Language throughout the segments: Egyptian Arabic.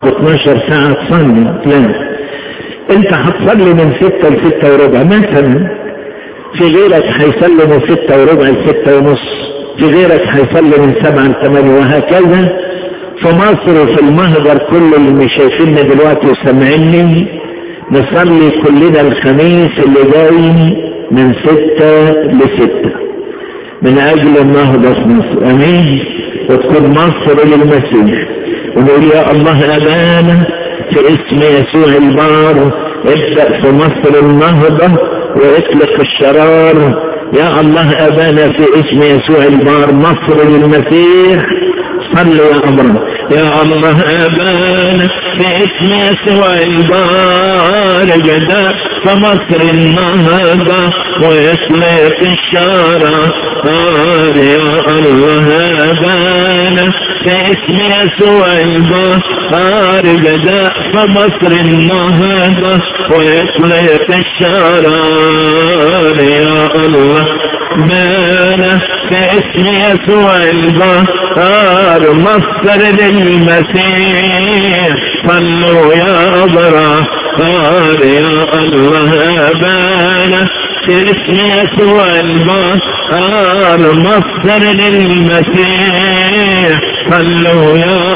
12 ساعة تصلي لا انت هتصلي من ستة لستة وربع مثلا في غيرك هيصلي من ستة وربع لستة ونص في غيرك هيصلي من سبعة لثمانية وهكذا في مصر وفي المهجر كل اللي شايفيني دلوقتي وسامعيني نصلي كلنا الخميس اللي جاي من ستة لستة من أجل النهضة في مصر أمين وتكون مصر للمسيح ونقول يا الله أمانة في اسم يسوع البار ابدأ في مصر النهضة واطلق الشرار يا الله أبانا في اسم يسوع البار مصر للمسيح صل يا أمر يا الله أبانا في اسم يسوع البار جدا فمصر النهضة ويطلق الشرار يا الله أبانا في اسم يسوع البار جدا فمصر النهضة ويطلق الشرار يا الله بانا في اسم يسوع البار مصر للمسيح صلوا يا أبرار يا الله بانا في اسم يسوع البار مصر للمسيح صلوا يا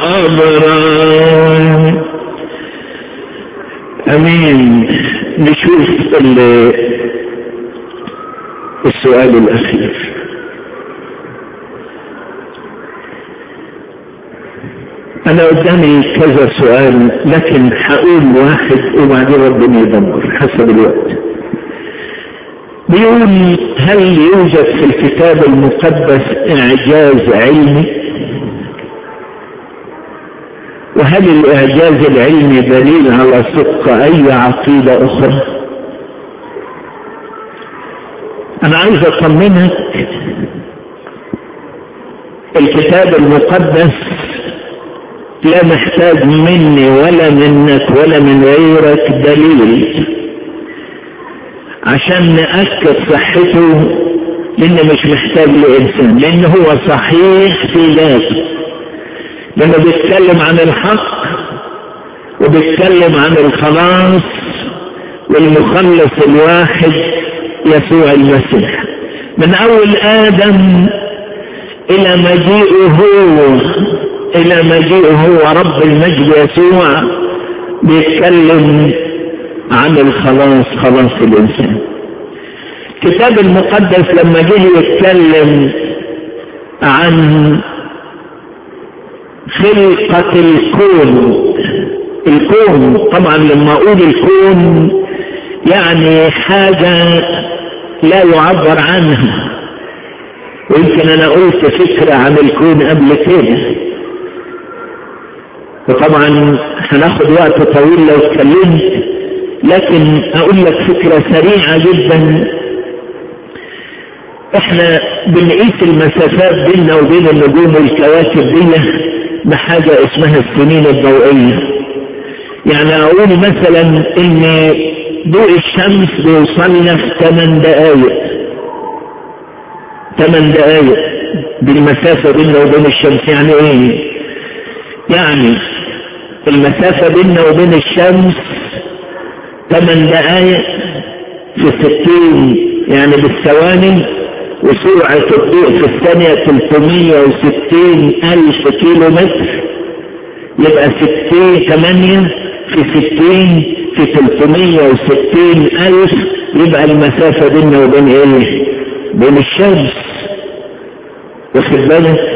أبرار أمين نشوف السؤال الأخير أنا قدامي كذا سؤال لكن هقول واحد وبعدين ربنا يدمر حسب الوقت بيقول هل يوجد في الكتاب المقدس إعجاز علمي وهل الإعجاز العلمي دليل على صدق أي عقيدة أخرى أنا عايز أطمنك الكتاب المقدس لا محتاج مني ولا منك ولا من غيرك دليل عشان نأكد صحته لأنه مش محتاج لإنسان لأنه هو صحيح في ذاته لأنه بيتكلم عن الحق وبيتكلم عن الخلاص والمخلص الواحد يسوع المسيح من أول آدم إلى مجيئه هو إلى مجيئه هو رب المجد يسوع بيتكلم عن الخلاص خلاص الإنسان الكتاب المقدس لما جه يتكلم عن خلقة الكون الكون طبعا لما أقول الكون يعني حاجة لا يعبر عنها ويمكن أنا قلت فكرة عن الكون قبل كده وطبعا هناخد وقت طويل لو اتكلمت لكن اقول لك فكرة سريعة جدا احنا بنقيس المسافات بيننا وبين النجوم والكواكب دي بحاجة اسمها السنين الضوئية يعني اقول مثلا ان ضوء الشمس بيوصلنا في 8 دقايق 8 دقايق بالمسافة بيننا وبين الشمس يعني ايه يعني المسافة بيننا وبين الشمس 8 دقايق في 60 يعني بالثواني وسرعة الضوء في الثانية 360 ألف كيلو متر يبقى 60 8 في 60 في 360 ألف يبقى المسافة بيننا وبين ايه؟ بين الشمس واخد بالك؟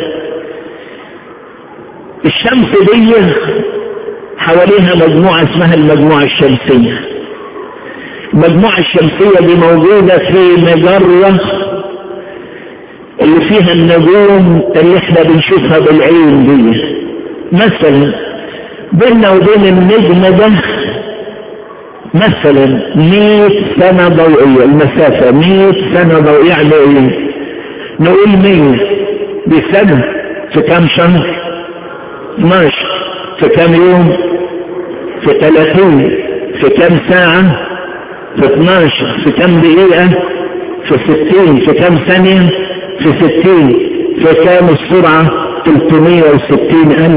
الشمس دي حواليها مجموعة اسمها المجموعة الشمسية المجموعة الشمسية دي موجودة في مجرة اللي فيها النجوم اللي احنا بنشوفها بالعين دي مثلا بيننا وبين النجم ده مثلا مئة سنة ضوئية المسافة مئة سنة ضوئية يعني ايه نقول مية بسنة في كام شهر 12 في كام يوم في 30 في كام ساعة في 12 في كام دقيقة في 60 في كام ثانية في 60 في كام السرعة 360 ألف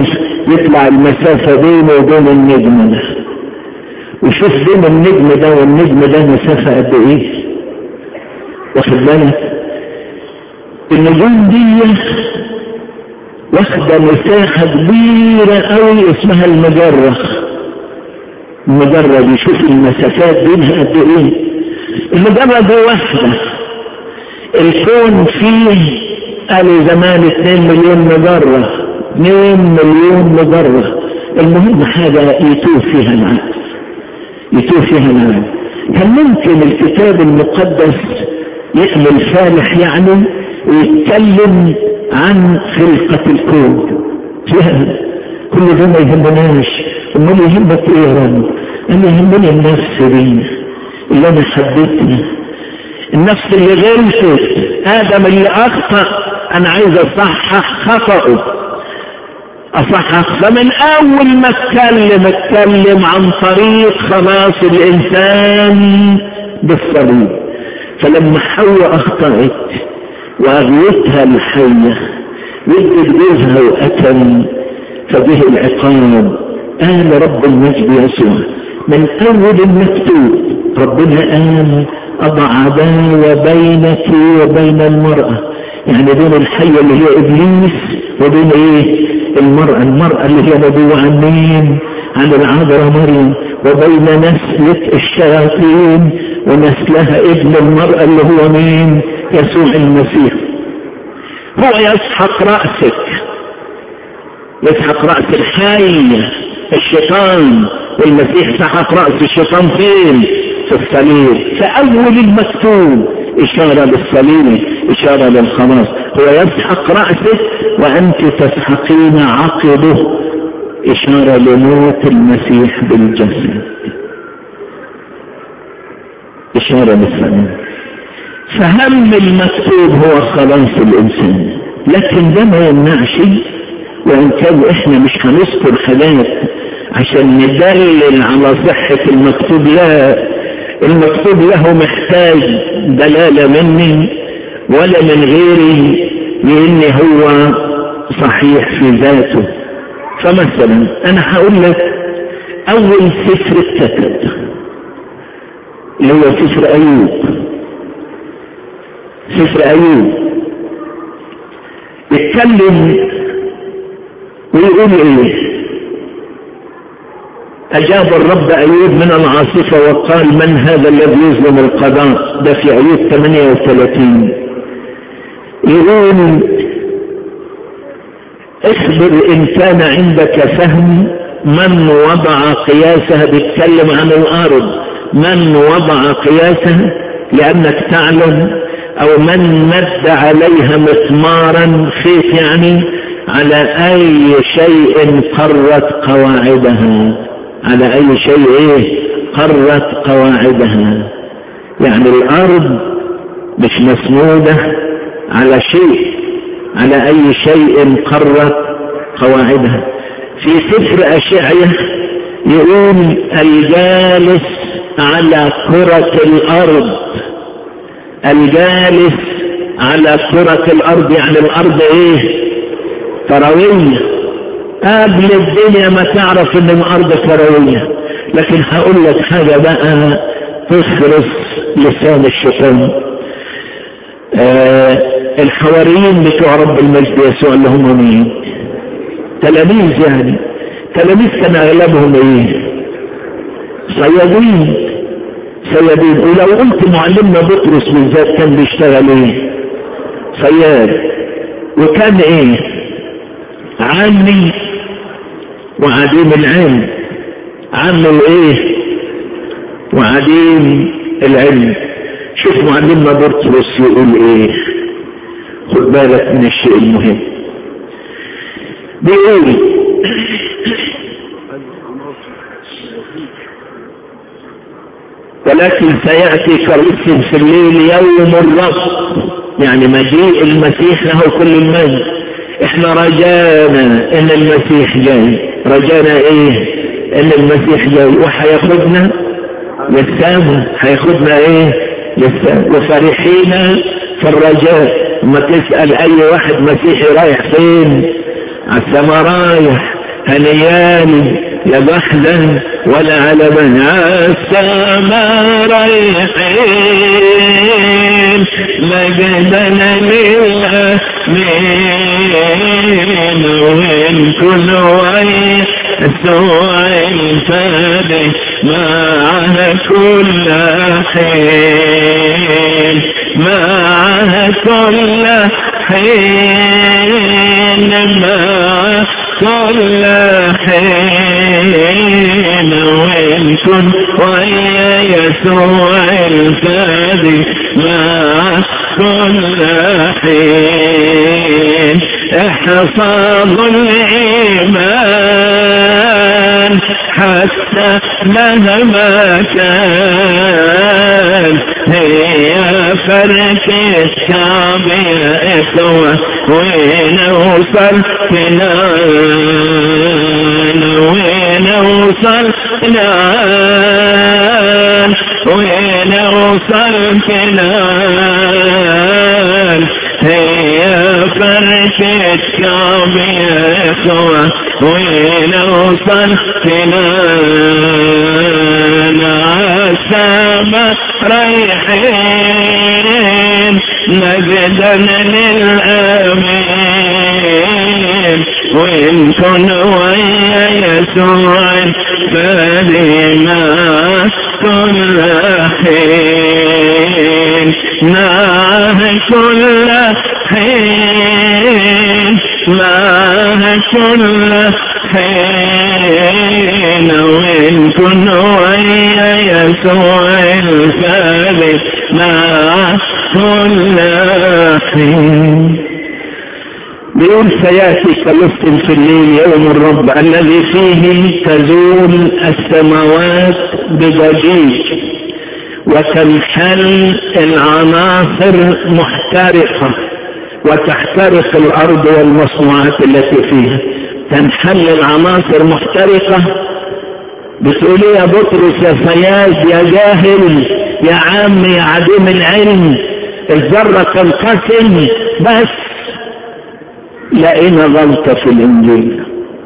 يطلع المسافة بينه وبين النجم ده وشوف بين النجم ده والنجم ده مسافة قد ايه واخد بالك النجوم دي واخدة مساحة كبيرة قوي اسمها المجرة المجرة دي شوف المسافات بينها قد ايه المجرة دي واحدة الكون فيه قالوا زمان 2 مليون مجرة 2 مليون مجرة المهم حاجة يتوه فيها العقل يتوه فيها العقل هل ممكن الكتاب المقدس يعمل فالح يعني ويتكلم عن خلقة الكون لا كل ده ما يهمناش امال يهمك ايه يا رب انا يهمني النفس دي اللي انا حبيتها النفس اللي غلطت ادم اللي اخطأ انا عايز اصحح خطأه اصحح فمن اول ما اتكلم اتكلم عن طريق خلاص الانسان بالصليب فلما حواء اخطأت واغوتها الحية ودت جوزها وقتل فبه العقاب قال رب المجد يسوع من اول المكتوب ربنا قال اضع عداوة بينك وبين المرأة يعني بين الحية اللي هي ابليس وبين ايه المرأة المرأة اللي هي نبوة عن مين عن العذراء مريم وبين نسلة الشياطين ونسلها ابن المرأة اللي هو مين يسوع المسيح هو يسحق رأسك يسحق رأس الحية الشيطان والمسيح سحق رأس الشيطان فين في الصليب فأول المكتوب إشارة للصليب إشارة للخلاص هو يسحق رأسك وأنت تسحقين عقبه إشارة لموت المسيح بالجسد إشارة للصليب فهم المكتوب هو خلاص الإنسان لكن ده ما يمنعش وإن كان إحنا مش هنذكر حاجات عشان ندلل على صحة المكتوب لا المكتوب له محتاج دلالة مني ولا من غيري لأن هو صحيح في ذاته فمثلا أنا هقول لك أول سفر اتكتب اللي هو سفر أيوب سفر أيوب يتكلم ويقول إيه أجاب الرب أيوب من العاصفة وقال من هذا الذي يظلم القضاء ده في أيوب 38 يقول اخبر إن كان عندك فهم من وضع قياسها بيتكلم عن الأرض من وضع قياسها لأنك تعلم أو من مد عليها مسمارا خيف يعني على أي شيء قرت قواعدها على أي شيء إيه قرت قواعدها يعني الأرض مش مسنودة على شيء على أي شيء قرت قواعدها في سفر أشعية يقول الجالس على كرة الأرض الجالس على كرة الأرض يعني الأرض إيه كروية قبل الدنيا ما تعرف ان الارض كروية لكن هقول لك حاجة بقى تخرس لسان الشيطان آه الحواريين بتوع رب المجد يسوع اللي هم مين تلاميذ يعني تلاميذ كان اغلبهم ايه صيادين صيادين ولو قلت معلمنا بطرس بالذات كان بيشتغل ايه صياد وكان ايه عامي وعديم العلم عامي وايه وعديم العلم شوف معلمنا بطرس يقول ايه خد بالك من الشيء المهم بيقول ولكن سيأتي كرس في الليل يوم الرب يعني مجيء المسيح له كل المجد احنا رجانا ان المسيح جاي رجانا ايه ان المسيح جاي وحياخدنا للسماء حياخدنا ايه للسماء وفرحين في الرجاء ما تسأل اي واحد مسيحي رايح فين على السماء رايح هنيان يا بحدا ولا على بني السماء رايحين مجدنا لله مين وين كل وين سوى الفادي معها كل حين معها كل حين معها كل حين وين كن ويا يسوع الفادي مع كل حين احفظ الإيمان حتى مهما كان هي فرق الشعب يا إخوة وين وصل فنان وين وصل فنان وين وصل فنان هي فرشة كعب يا إخوة وين وصل فنان عالسما رايحين مجدا للأمين وإن كن ويا يسوع فلما كل حين معه كل حين معه كل حين وإن كن ويا يسوع الفارس مع كل حين بيقول سياتي كلص في الليل يوم الرب الذي فيه تزول السماوات بضجيج وتنحل العناصر محترقة وتحترق الأرض والمصنوعات التي فيها تنحل العناصر محترقة بتقول يا بطرس يا فياز يا جاهل يا عام يا عديم العلم الذرة تنقسم بس لقينا غلطة في الإنجيل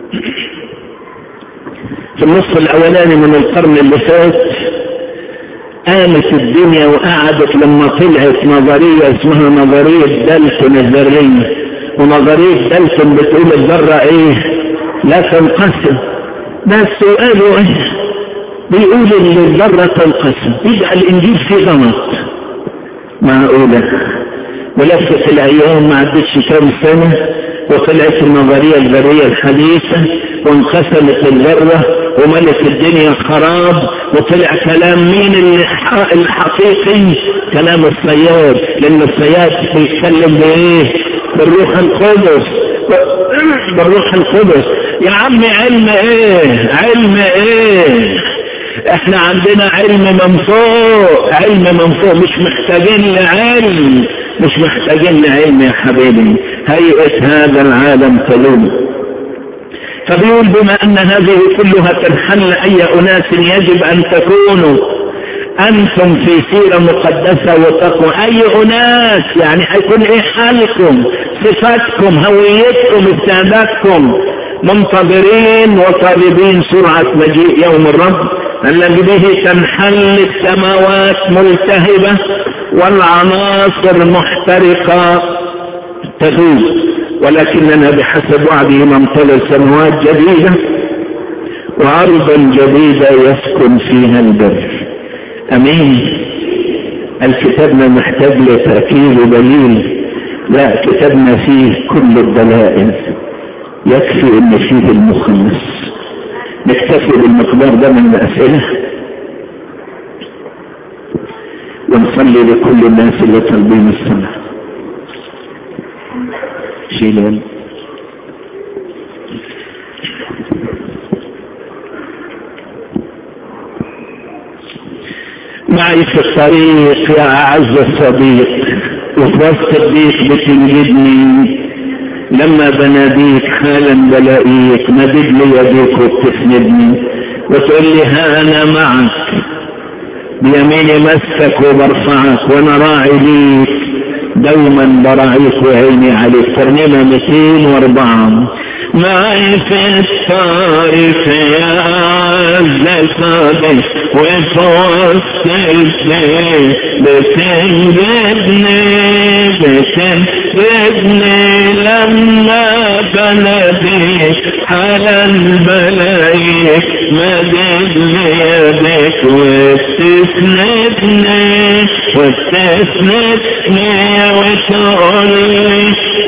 في النصف الأولاني من القرن اللي فات قامت الدنيا وقعدت لما طلعت نظرية اسمها نظرية دالتون الذرية ونظرية دالتون بتقول الذرة ايه لا تنقسم بس قالوا ايه بيقول ان الذرة تنقسم يبقى الانجيل فيه غلط معقولة ولفت الايام ما عدتش كام سنة وطلعت النظرية الذرية الحديثة وانقسمت الذرة وملت الدنيا خراب وطلع كلام مين الحقيقي كلام الصياد لان الصياد بيتكلم بايه بالروح القدس بالروح القدس يا عم علم ايه علم ايه احنا عندنا علم من فوق علم من فوق مش محتاجين لعلم مش محتاجين لعلم يا حبيبي هيئة هذا العالم تلوم فبيقول بما ان هذه كلها تنحل اي اناس يجب ان تكونوا انتم في سيرة مقدسة وتقوى اي اناس يعني هيكون ايه حالكم صفاتكم هويتكم استعدادكم منتظرين وطالبين سرعة مجيء يوم الرب الذي به تنحل السماوات ملتهبة والعناصر محترقة تذوب ولكننا بحسب وعده نمتلئ سماوات جديدة وأرضا جديدة يسكن فيها البر أمين الكتابنا محتاج لتأكيد ودليل لا كتابنا فيه كل الدلائل يكفي ان فيه المخلص نكتفي بالمقدار ده من الأسئلة ونصلي لكل الناس اللي طالبين الصلاة شيلون معي في الطريق يا أعز الصديق وفي وسط الضيق بتنجدني لما بناديك حالا بلاقيك مدد لي يديك وبتسندني وتقول لي ها انا معك بيميني مسك وبرفعك وانا راعي ليك دوما براعيك وعيني عليك ترنيمة 204 معي في الطريق يا عز صديق وتوصلني بتنجدني بتنجدني لما بلدي على الملايك مدد لي يدك وتسندني وتسندني وتقول لي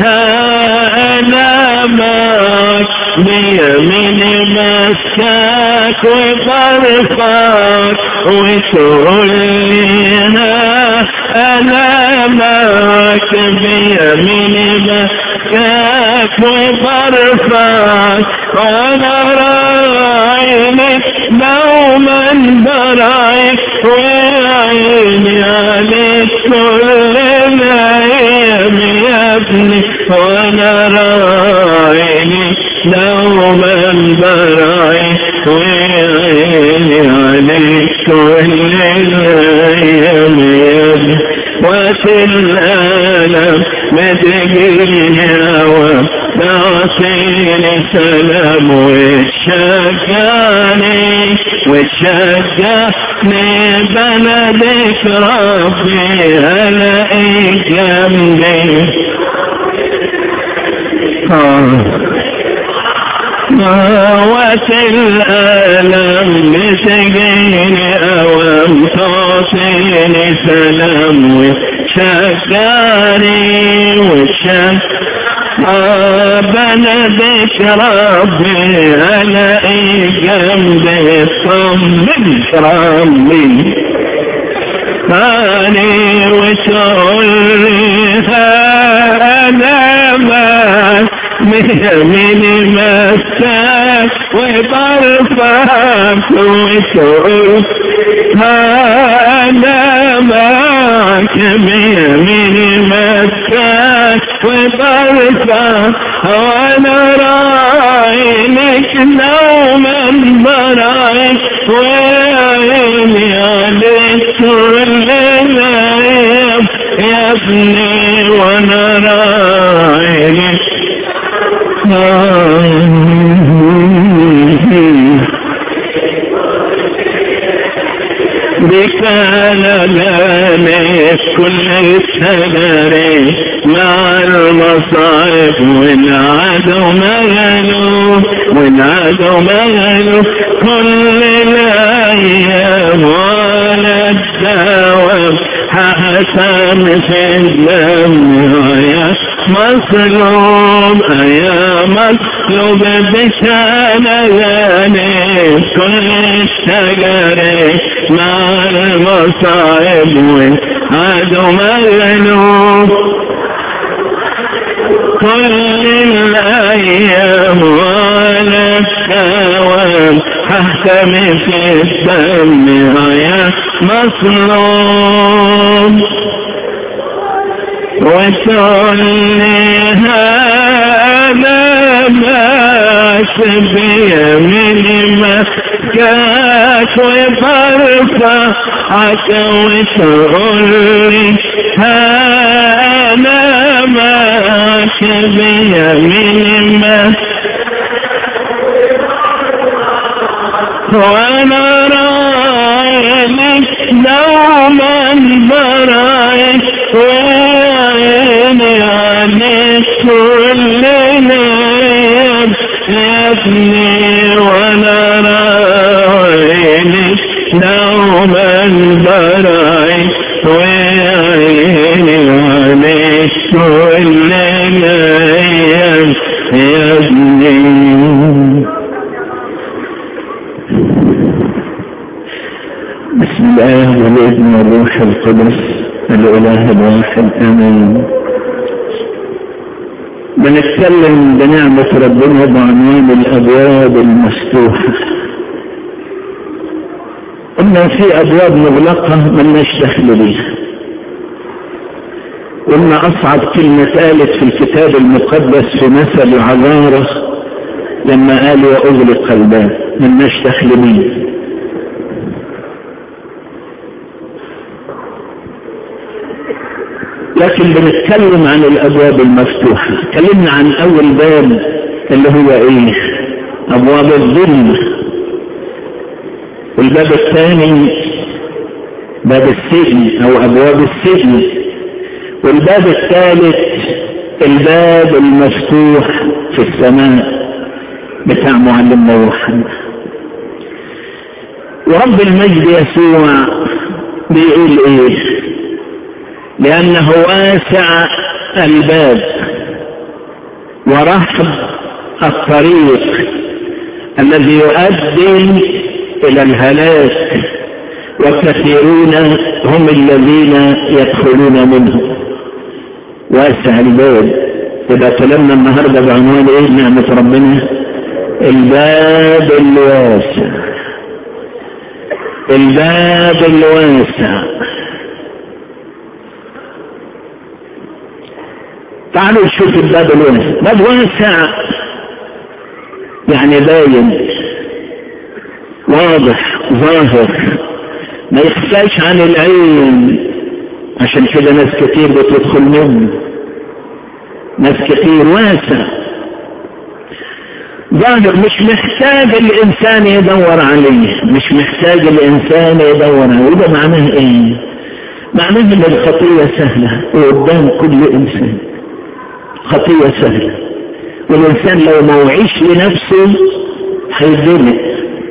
أنا معك بيميني مسكاك وبرفعك وتقول لي أنا معك بيميني مسكاك وبرفعك وأنا راعينك دوما برايك وعيني عليك كل الأيام يا ابني وأنا راعيني دوما برايك وعيني عليك كل الأيام يا ابني وفي الألم مدقيني هوا تعطيني سلام وتشجعني وتشجعني بلدك ربي هلاقيك جنبي موت الألم بتجيني أوام تعطيني سلام وتشجعني وتشجعني بلدك ربي ألاقي جنبي طمن ربي ثاني وتقول لي أنا ما من مساك وبرفعك وتقول أنا معك من مساك وبرفع وانا راعينك نوما برايك وعيني عليك كل الايام يا ابني وانا راعينك بك لنا كل السجر مع المصائب والعدو مغلوب والعدو مغلوب كل الايام ولا الدوام حسن في الدم يا مصلوب يا مصلوب بشان غني كل الشجر مع المصائب والعدو مغلوب كل الأيام ولا الدوام حكم في الدم يا مصلوب وتقول لي هذا باس بيميني مسكاك وبرفعك وتقول لي أنا معك بيميني مسكاك وانا رايك دوما برايك وعيني عليك كل ليل يا ابني وانا رايك دوما برايك وعيني عليك كل ليل يا ابني بسم الله والابن والروح القدس الاله الواحد امين بنتكلم بنعمة ربنا بعنوان الابواب المفتوحة قلنا في ابواب مغلقة ملناش دخل بيها قلنا اصعب كلمة قالت في الكتاب المقدس في مثل عذارة لما قال واغلق الباب ملناش دخل بيه لكن لكن بنتكلم عن الابواب المفتوحة اتكلمنا عن اول باب اللي هو ايه ابواب الظلم والباب الثاني باب السجن او ابواب السجن والباب الثالث الباب المفتوح في السماء بتاع معلمنا محمد ورب المجد يسوع بيقول ايه لانه واسع الباب ورحب الطريق الذي يؤدي الى الهلاك وكثيرون هم الذين يدخلون منه واسع الباب إذا كلمنا النهاردة بعنوان إيه نعمة ربنا الباب الواسع الباب الواسع تعالوا نشوف الباب الواسع باب واسع يعني باين واضح ظاهر ما يخفاش عن العين عشان كده ناس كتير بتدخل منه ناس كتير واسع ظاهر مش محتاج الانسان يدور عليه مش محتاج الانسان يدور عليه وده معناه ايه معناه ان الخطية سهلة وقدام كل انسان خطية سهلة والانسان لو ما وعيش لنفسه هيدلق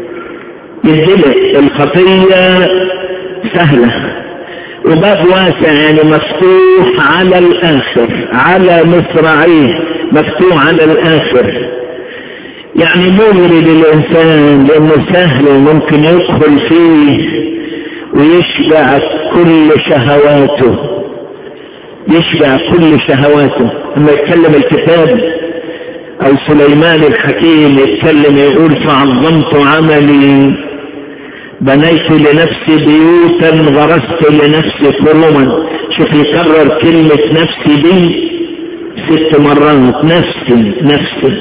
يدلق الخطية سهلة وباب واسع يعني مفتوح على الآخر على مصراعيه مفتوح على الآخر يعني مغري للإنسان لأنه سهل وممكن يدخل فيه ويشبع كل شهواته يشبع كل شهواته لما يتكلم الكتاب أو سليمان الحكيم يتكلم يقول فعظمت عملي بنيت لنفسي بيوتا غرست لنفسي كرما شوف يكرر كلمة نفسي دي ست مرات نفسي نفسي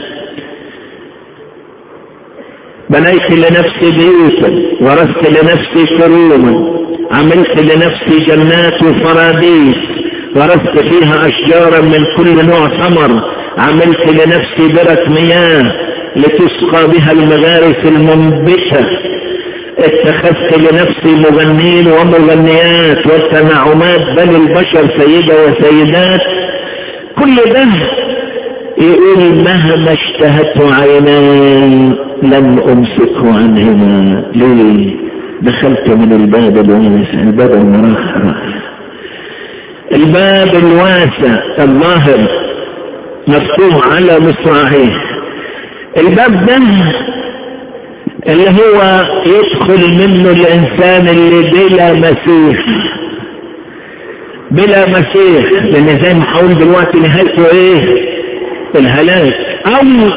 بنيت لنفسي بيوتا غرست لنفسي كرما عملت لنفسي جنات وفراديس غرست فيها أشجارا من كل نوع ثمر عملت لنفسي برك مياه لتسقى بها المغارس المنبتة اتخذت لنفسي مغنين ومغنيات والتنعمات بل البشر سيدة وسيدات كل ده يقول مهما اشتهت عيناي لم امسكه عنهما ليه دخلت من الباب الواسع الباب المرخرة الباب الواسع الظاهر مفتوح على مصراعيه الباب ده اللي هو يدخل منه الانسان اللي بلا مسيح بلا مسيح لان زي ما هقول دلوقتي نهايته ايه الهلاك او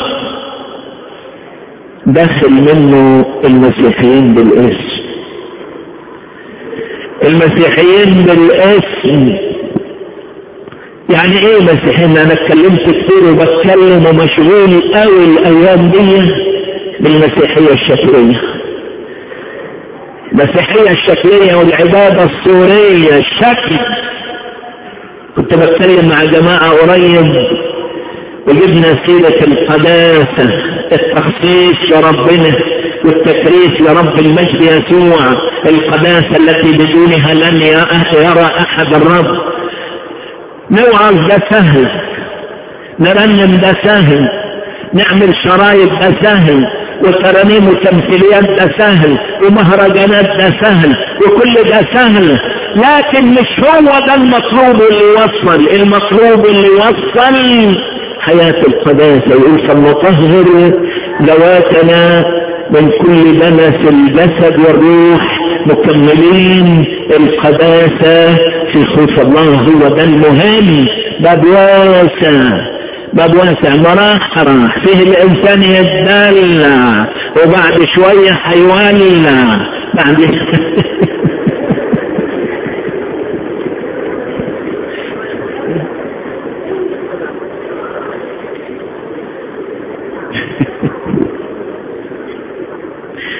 داخل منه المسيحيين بالاسم المسيحيين بالاسم يعني ايه مسيحيين انا اتكلمت كتير وبتكلم ومشغول قوي الايام دي بالمسيحية الشكلية المسيحية الشكلية والعبادة الصورية الشكل كنت بتكلم مع جماعة قريب وجبنا سيرة القداسة التخصيص لربنا والتكريس لرب المجد يسوع القداسة التي بدونها لن يرى أحد الرب نوعظ ده سهل نرنم ده سهل نعمل شرايط ده سهل وترانيم وتمثيليات ده سهل ومهرجانات ده سهل وكل ده سهل لكن مش هو ده المطلوب اللي يوصل المطلوب اللي يوصل حياة القداسة يقول فلنطهر ذواتنا من كل دنس الجسد والروح مكملين القداسة في خوف الله هو ده المهم باب واسع باب واسع مراح راح فيه الانسان يتدلع وبعد شوية حيولع بعد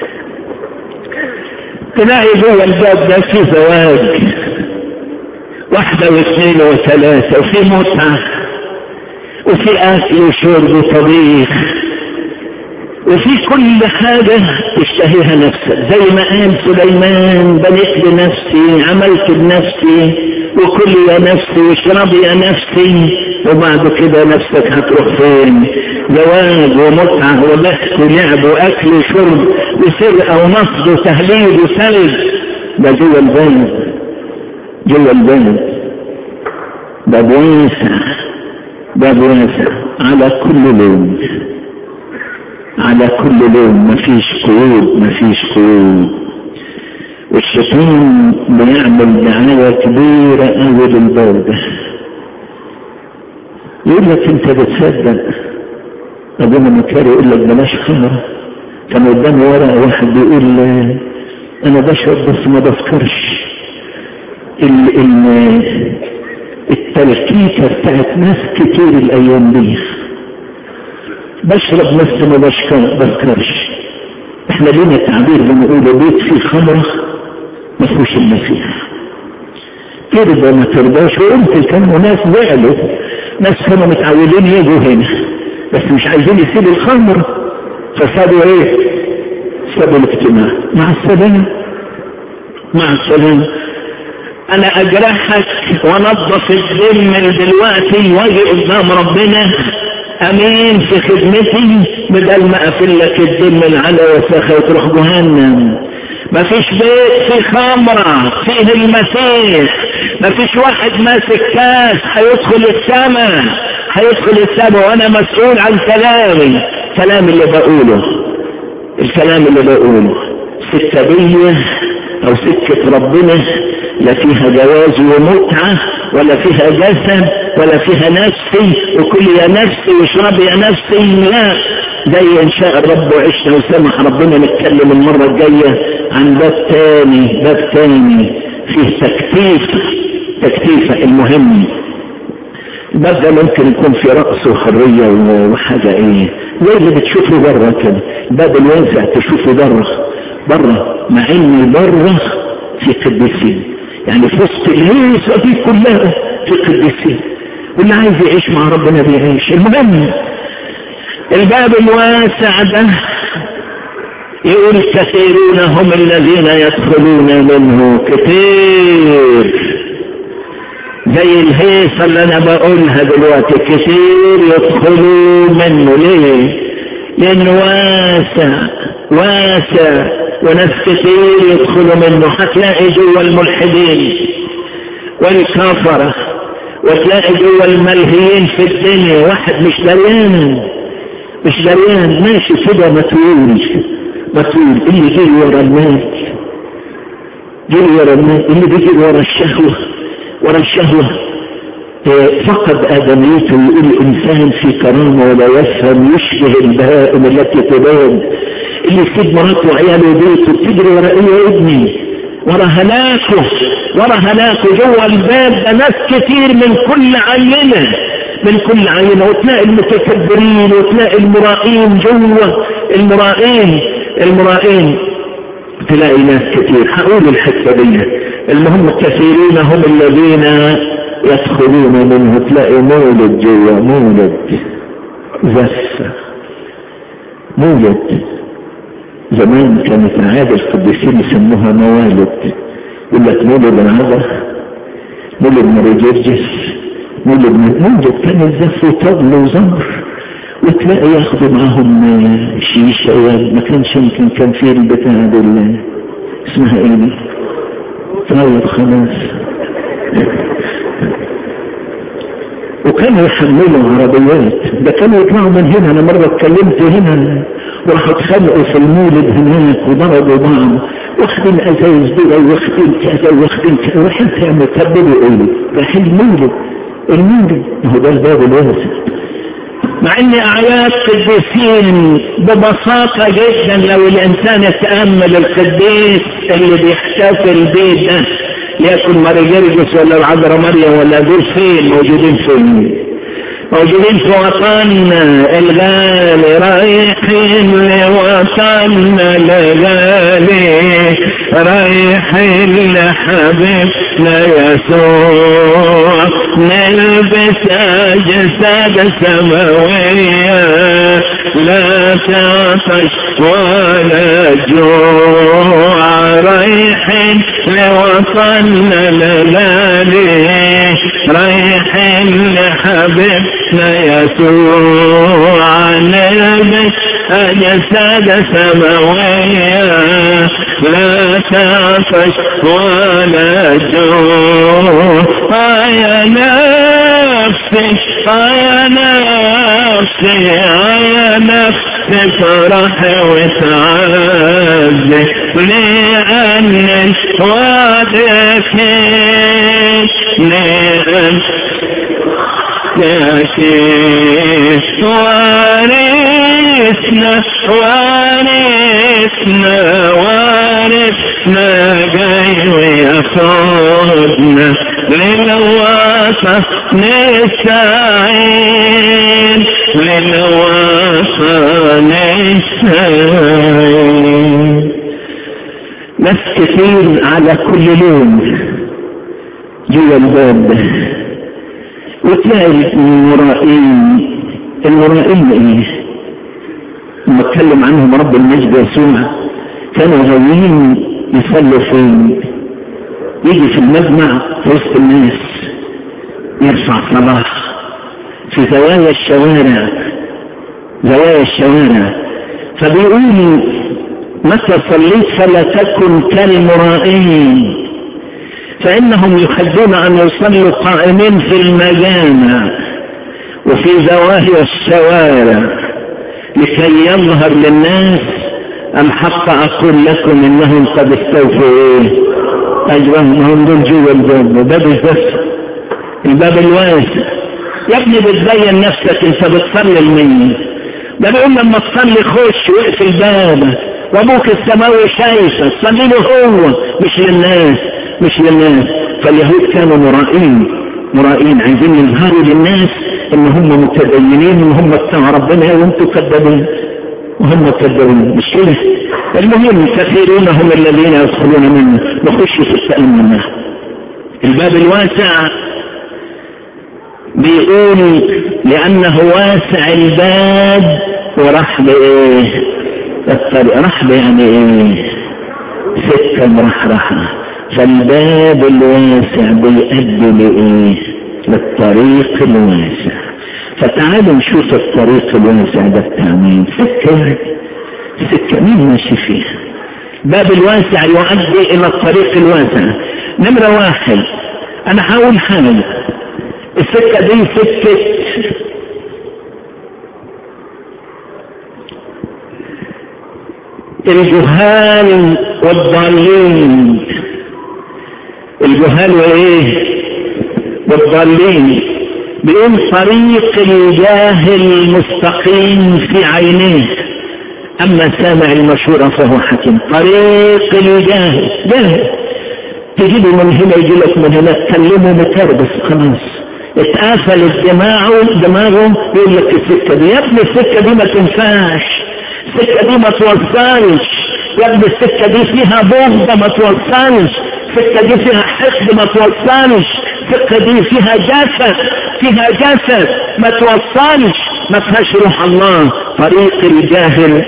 تلاقي جوه الباب ده في زواج واحدة واثنين وثلاثة وفي متعة وفي أكل وشرب وطبيخ وفي كل حاجة تشتهيها نفسك زي ما قال سليمان بنيت بنفسي عملت بنفسي وكل يا نفسي واشرب يا نفسي وبعد كده نفسك هتروح فين زواج ومتعة وضحك ولعب واكل وشرب وسرقة ونصب وتهليل وسلب ده جوه البلد جوه البلد باب واسع باب واسع على كل لون على كل لون مفيش قيود مفيش قيود والشيطان بيعمل دعاية كبيرة قوي للباب ده يقول لك انت بتصدق ابونا مكاري يقول لك بلاش خمرة كان قدامي ورقة واحد بيقول انا بشرب بس ما بفكرش ال ال التلكيكة بتاعت ناس كتير الايام دي بشرب بس ما بفكرش احنا لينا تعبير بنقول بيت فيه خمرة ما فيهوش المسيح ترضى ما ترضاش وانت كانوا ناس زعلوا ناس كانوا متعودين يجوا هنا بس مش عايزين يسيبوا الخمر فسابوا ايه سابوا الاجتماع مع السلامة مع السلامة انا اجرحك وانظف الدم من دلوقتي واجي قدام ربنا امين في خدمتي بدل ما اقفل لك الدم على وساخه وتروح جهنم ما فيش بيت فيه خمرة فيه المسيح ما فيش واحد ماسك كاس هيدخل السماء هيدخل السماء وانا مسؤول عن كلامي الكلام اللي بقوله الكلام اللي بقوله سكة او سكة ربنا لا فيها جواز ومتعة ولا فيها جسد ولا فيها نفسي وكل يا نفسي واشرب يا نفسي لا زي ان شاء الرب وعشنا وسمح ربنا نتكلم المرة الجاية عن باب تاني باب تاني فيه تكتيف تكتيفة المهم الباب ده ممكن يكون في رقص وحرية وحاجة ايه زي اللي بتشوفه بره كده الباب الواسع تشوفه بره بره مع ان بره في قديسين يعني في وسط الهيصة دي كلها في قديسين واللي عايز يعيش مع ربنا بيعيش المهم الباب الواسع ده يقول كثيرون هم الذين يدخلون منه كثير زي الهيصة اللي انا بقولها دلوقتي كثير يدخلوا منه ليه لانه واسع واسع وناس كثير يدخلوا منه هتلاقي جوا الملحدين والكفرة وتلاقي جوا الملهيين في الدنيا واحد مش دريان مش دريان ماشي كده متول متول اللي جري ورا المال جري ورا المال اللي بيجري ورا الشهوة ورا الشهوة فقد آدميته يقول الإنسان في كرامة ولا يفهم يشبه البهائم التي تباد اللي يسيب مراته وعياله وبيته بتجري ورا ايه يا ابني ورا هلاكه ورا هلاكه جوه الباب ده ناس كتير من كل عينه من كل عينه وتلاقي المتكبرين وتلاقي المرائين جوه المرائين المرائين تلاقي ناس كتير هقول الحته دي المهم كثيرين هم الذين يدخلون منه تلاقي مولد جوا مولد زفة مولد زمان كانت عادة القديسين يسموها موالد يقول لك مولد العذراء مولد مريجرجس مولد مولد كان الزف وطبل وزمر وتلاقي ياخدوا معاهم شيشة ما كانش يمكن كان في البتاع دي اسمها ايه دي؟ طيب خلاص وكانوا يحملوا عربيات ده كانوا يطلعوا من هنا انا مرة اتكلمت هنا وراحوا اتخانقوا في المولد هناك وضربوا بعض واخدين ازايز دول واخدين كذا واخدين كذا رايحين تعملوا تبدوا ايه رايحين المولد المولد هو ده الباب الواسع مع ان اعياد قديسين ببساطة جدا لو الانسان يتأمل القديس اللي بيحتفل بيه ده يكن ماري جرجس ولا العذراء مريم ولا دول فين موجودين فين موجودين في وطننا الغالي رايحين لوطننا الغالي رايحين لحبيبنا يسوع نلبس أجساد سماوية لا تعطش ولا جوع رايحين لوطننا للالي رايحين لحبيبنا يسوع نلبس أجساد سماوية لا تعطش ولا جوع يا نفسي يا نفسي يا نفسي فرح وتعزي لأن وعدك لأن يكيد وارثنا وارثنا وارثنا جاي وياخدنا للوطن السعيد للوطن السعيد ناس كثير على كل لون جوا الباب وتلاقي المرائين المرائين ايه لما اتكلم عنهم رب المجد يسوع كانوا غاويين يصلوا فين يجي في المجمع في وسط الناس يرفع صلاة في زوايا الشوارع زوايا الشوارع فبيقول متى صليت فلا تكن كالمرائين فإنهم يحبون أن يصلوا قائمين في المجامع وفي زواهر الشوارع لكي يظهر للناس الحق أقول لكم إنهم قد استوفوا إيه أجرهم هم دول جوا الباب باب الزفت الباب الواسع يا ابني بتبين نفسك انت بتصلي لمين ده بيقول لما تصلي خش واقفل بابك وابوك السماوي شايفك صلي له هو مش للناس مش للناس فاليهود كانوا مرائين مرائين عايزين يظهروا للناس ان هم متدينين ان هم بتاع ربنا وانتم كذابين وهم كذابين مش كده المهم كثيرون هم الذين يدخلون منه نخش في التأمل الباب الواسع بيقول لأنه واسع الباب ورحب ايه الطريق رحب يعني ايه سكة مرحرحة فالباب الواسع بيؤدي لايه للطريق الواسع فتعالوا نشوف الطريق الواسع ده بتاع مين سكة سكة مين ماشي فيها باب الواسع يؤدي الى الطريق الواسع نمرة واحد انا هقول حاجة السكة دي سكة الجهال والضالين الجهال وايه والضالين بيقول طريق الجاهل مستقيم في عينيه اما سامع المشورة فهو حكيم طريق الجاهل جاهل تجيبه من هنا يجي لك من هنا تكلمه متربس خلاص اتقفل دماغه دماغه يقول لك السكة دي يا ابني السكة دي ما تنفعش السكة دي ما توصلش يا ابني السكة دي فيها بغضة ما توصلش السكة دي فيها حقد ما توصلش السكة دي فيها جسد فيها جسد ما توصلش ما فيهاش روح الله طريق الجاهل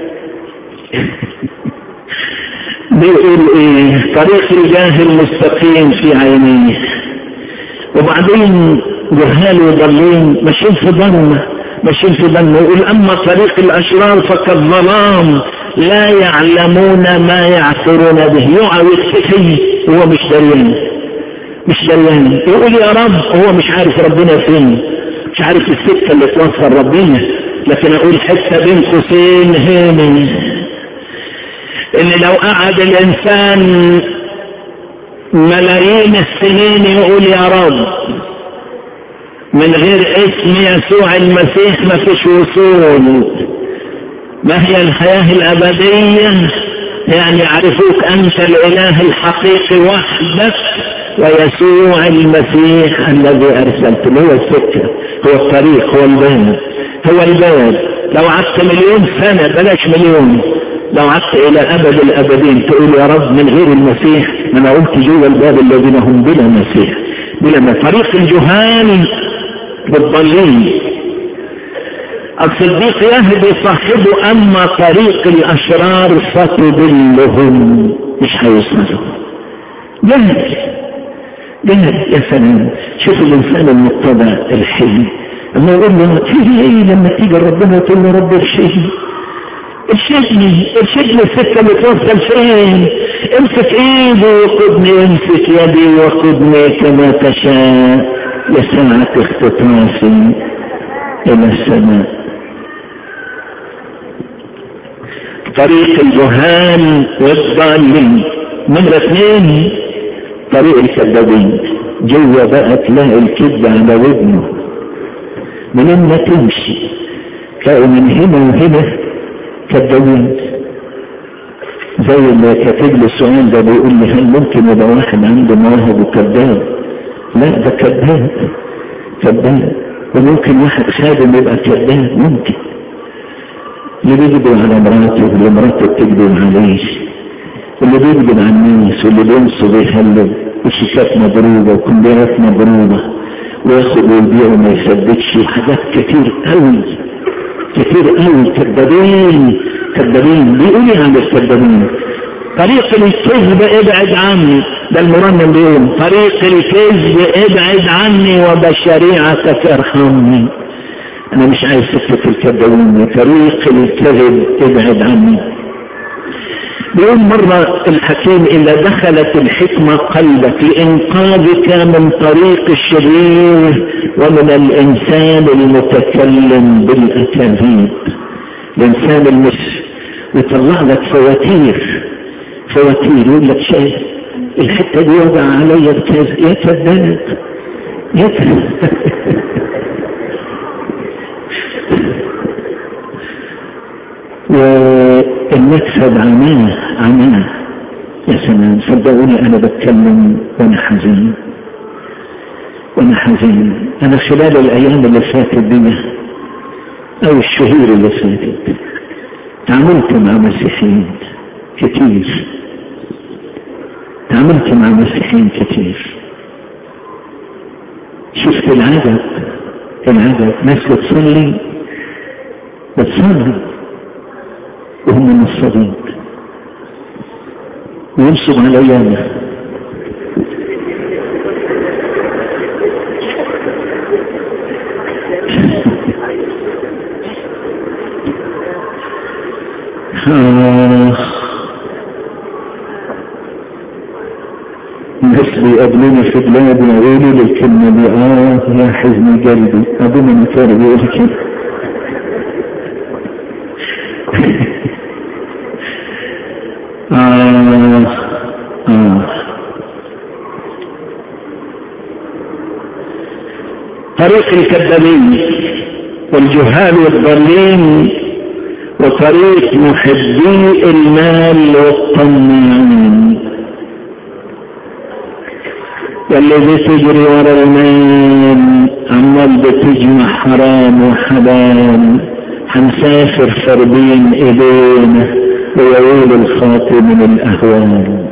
بيقول ايه طريق الجاهل مستقيم في عينيه وبعدين جهال وضالين ماشيين في ضلمه ماشيين في ضلمه يقول اما طريق الاشرار فكالظلام لا يعلمون ما يعثرون به يقع ويختفي هو مش دريان مش دريان يقول يا رب هو مش عارف ربنا فين مش عارف السكه اللي توصل ربنا لكن اقول حته بين قوسين هنا ان لو قعد الانسان ملايين السنين يقول يا رب من غير اسم يسوع المسيح ما فيش وصول ما هي الحياة الأبدية يعني يعرفوك أنت الإله الحقيقي وحدك ويسوع المسيح الذي أرسلته هو السكة هو الطريق هو الباب هو الباب لو قعدت مليون سنة بلاش مليون لو عدت الى ابد الابدين تقول يا رب من غير المسيح ما انا قلت جوا الباب الذين هم بلا مسيح بلا ما طريق الجهال بالضالين الصديق يهدي صاحبه اما طريق الاشرار فتضلهم مش هيوصلوا جهل جهل يا سلام شوف الانسان المتبع الحلم اما يقول له تيجي ايه لما تيجي ربنا تقول له رب ارشدني ارشدني ارشدني السكه اللي توصل فين امسك ايدي وخدني امسك يدي وخدني كما تشاء لساعة اختطافي الى السماء طريق الجهال والضالين نمرة اثنين طريق الكذابين جوا بقى تلاقي الكذب على ودنه منين ما تمشي تلاقي من هنا وهنا كذابين زي اللي كاتب لي السؤال ده بيقول لي هل ممكن يبقى واحد عنده مواهب وكذاب؟ لا ده كذاب كذاب وممكن واحد خادم يبقى كذاب ممكن اللي بيكذب على مراته واللي مراته بتكذب عليه واللي بيكذب على الناس واللي بينصب ويهلب وشيكات مضروبه وكمبيرات مضروبه وياخد ويبيع وما يسددش حاجات كتير قوي كتير قوي كذابين كذابين بيقول ايه عن الكذابين طريق الكذب ابعد عني ده المرنم بيقول طريق الكذب ابعد عني وبشريعتك ارحمني انا مش عايز سكة الكذابين طريق الكذب ابعد عني بيقول مرة الحكيم إذا دخلت الحكمة قلبك لإنقاذك من طريق الشرير ومن الإنسان المتكلم بالأكاذيب الإنسان المش يطلع لك فواتير فواتير يقول لك شيء الحتة دي وضع عليا بكذا يا كذاب يا كذاب والمكسب عناه عناه يا سلام صدقوني انا بتكلم وانا حزين وانا حزين انا خلال الايام اللي فاتت دي او الشهور اللي فاتت تعاملت مع مسيحيين كتير تعاملت مع مسيحيين كتير شفت العجب العجب ناس بتصلي بتصلي وهم نصابين وينصب على ايامه الناس بيقابلوني في بلاد ويقولوا لي الكلمة دي اه يا حزن قلبي ابونا مثال بيقول كده آه آه. طريق الكذابين والجهال والضالين وطريق محبي المال والطماعين والذي تجري ورا المال عمال بتجمع حرام وحلال هنسافر فربين ايدينا ويقول الخاطئ من الاهوال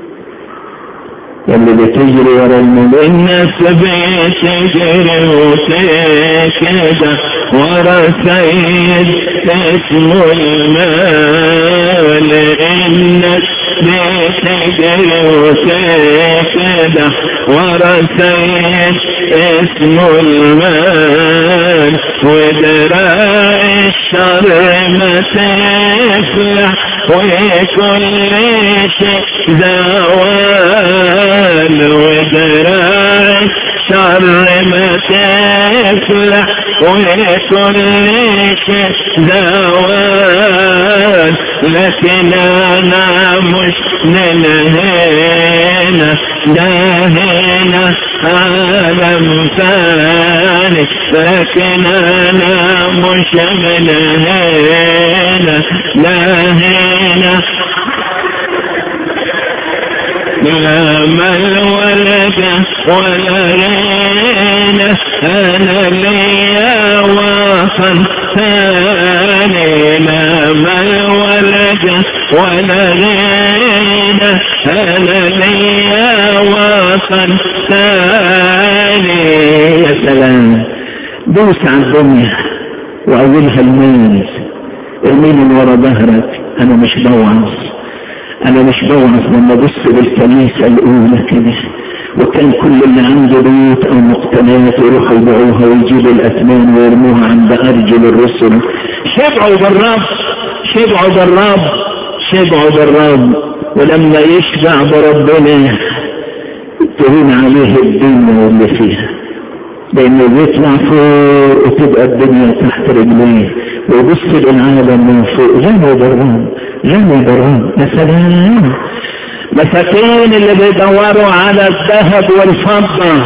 واللي بتجري ورا المال الناس بتجري وتكده ورا سيد اسمه المال الناس بتجري وتكده ورا سيد اسمه المال ودراء الشر ما تفلح وكل شيء زوال ودراء الشر ما تفلح وكل شيء زوال لكن انا مش من هنا ده هنا عالم ثاني لكن انا مش من هنا لا هنا لا مال ولا ولا رينا انا ليا وطن ثاني لا مال ولا ولا غنى أنا ليا وطن ثاني يا سلام دوس على الدنيا وأولها الميل ارمي من ورا ظهرك أنا مش بوعظ أنا مش بوعظ لما أبص بالكنيسة الأولى كده وكان كل اللي عنده بيوت أو مقتنيات يروحوا يبيعوها ويجيبوا الأثمان ويرموها عند أرجل الرسل شبعوا بالرب شبعوا بالرب شبعوا بالرب ولما يشبع بربنا تهون عليه الدنيا واللي فيها لانه بيطلع فوق وتبقى الدنيا تحت رجليه ويبص للعالم من فوق غني برام غني برام يا سلام مساكين اللي بيدوروا على الذهب والفضة